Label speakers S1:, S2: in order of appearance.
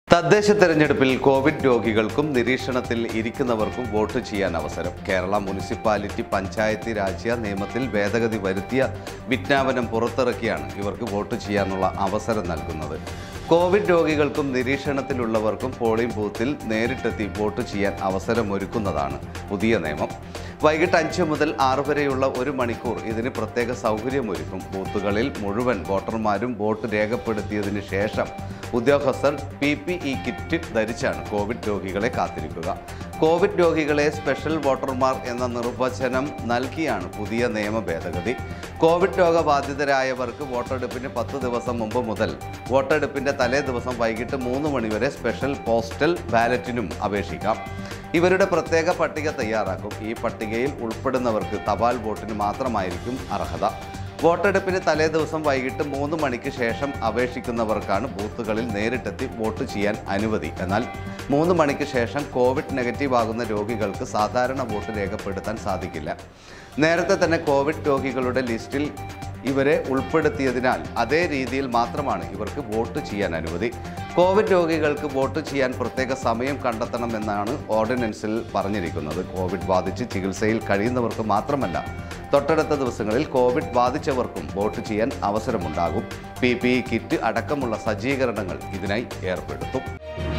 S1: തദ്ദേശ തെരഞ്ഞെടുപ്പിൽ കോവിഡ് രോഗികൾക്കും നിരീക്ഷണത്തിൽ ഇരിക്കുന്നവർക്കും വോട്ട് ചെയ്യാൻ അവസരം കേരള മുനിസിപ്പാലിറ്റി പഞ്ചായത്തി രാജ്യ നിയമത്തിൽ ഭേദഗതി വരുത്തിയ വിജ്ഞാപനം പുറത്തിറക്കിയാണ് ഇവർക്ക് വോട്ട് ചെയ്യാനുള്ള അവസരം നൽകുന്നത് കോവിഡ് രോഗികൾക്കും നിരീക്ഷണത്തിലുള്ളവർക്കും പോളിംഗ് ബൂത്തിൽ നേരിട്ടെത്തി വോട്ട് ചെയ്യാൻ അവസരമൊരുക്കുന്നതാണ് പുതിയ നിയമം വൈകിട്ട് അഞ്ച് മുതൽ ആറ് വരെയുള്ള ഒരു മണിക്കൂർ ഇതിന് പ്രത്യേക സൗകര്യമൊരുക്കും ബൂത്തുകളിൽ മുഴുവൻ വോട്ടർമാരും വോട്ട് രേഖപ്പെടുത്തിയതിന് ശേഷം ഉദ്യോഗസ്ഥർ പി പി ഇ കിറ്റ് ധരിച്ചാണ് കോവിഡ് രോഗികളെ കാത്തിരിക്കുക കോവിഡ് രോഗികളെ സ്പെഷ്യൽ വോട്ടർമാർ എന്ന നിർവചനം നൽകിയാണ് പുതിയ നിയമ ഭേദഗതി കോവിഡ് രോഗബാധിതരായവർക്ക് വോട്ടെടുപ്പിന് പത്ത് ദിവസം മുമ്പ് മുതൽ വോട്ടെടുപ്പിൻ്റെ തലേ ദിവസം വൈകിട്ട് മൂന്ന് മണിവരെ സ്പെഷ്യൽ പോസ്റ്റൽ ബാലറ്റിനും അപേക്ഷിക്കാം ഇവരുടെ പ്രത്യേക പട്ടിക തയ്യാറാക്കും ഈ പട്ടികയിൽ ഉൾപ്പെടുന്നവർക്ക് തപാൽ വോട്ടിന് മാത്രമായിരിക്കും അർഹത വോട്ടെടുപ്പിന് തലേ ദിവസം വൈകിട്ട് മൂന്ന് മണിക്ക് ശേഷം അപേക്ഷിക്കുന്നവർക്കാണ് ബൂത്തുകളിൽ നേരിട്ടെത്തി വോട്ട് ചെയ്യാൻ അനുമതി എന്നാൽ മൂന്ന് മണിക്ക് ശേഷം കോവിഡ് നെഗറ്റീവ് ആകുന്ന രോഗികൾക്ക് സാധാരണ വോട്ട് രേഖപ്പെടുത്താൻ സാധിക്കില്ല നേരത്തെ തന്നെ കോവിഡ് രോഗികളുടെ ലിസ്റ്റിൽ ഇവരെ ഉൾപ്പെടുത്തിയതിനാൽ അതേ രീതിയിൽ മാത്രമാണ് ഇവർക്ക് വോട്ട് ചെയ്യാൻ അനുമതി കോവിഡ് രോഗികൾക്ക് വോട്ട് ചെയ്യാൻ പ്രത്യേക സമയം കണ്ടെത്തണമെന്നാണ് ഓർഡിനൻസിൽ പറഞ്ഞിരിക്കുന്നത് കോവിഡ് ബാധിച്ച് ചികിത്സയിൽ കഴിയുന്നവർക്ക് മാത്രമല്ല തൊട്ടടുത്ത ദിവസങ്ങളിൽ കോവിഡ് ബാധിച്ചവർക്കും വോട്ട് ചെയ്യാൻ അവസരമുണ്ടാകും പി പി ഇ കിറ്റ് അടക്കമുള്ള സജ്ജീകരണങ്ങൾ ഇതിനായി ഏർപ്പെടുത്തും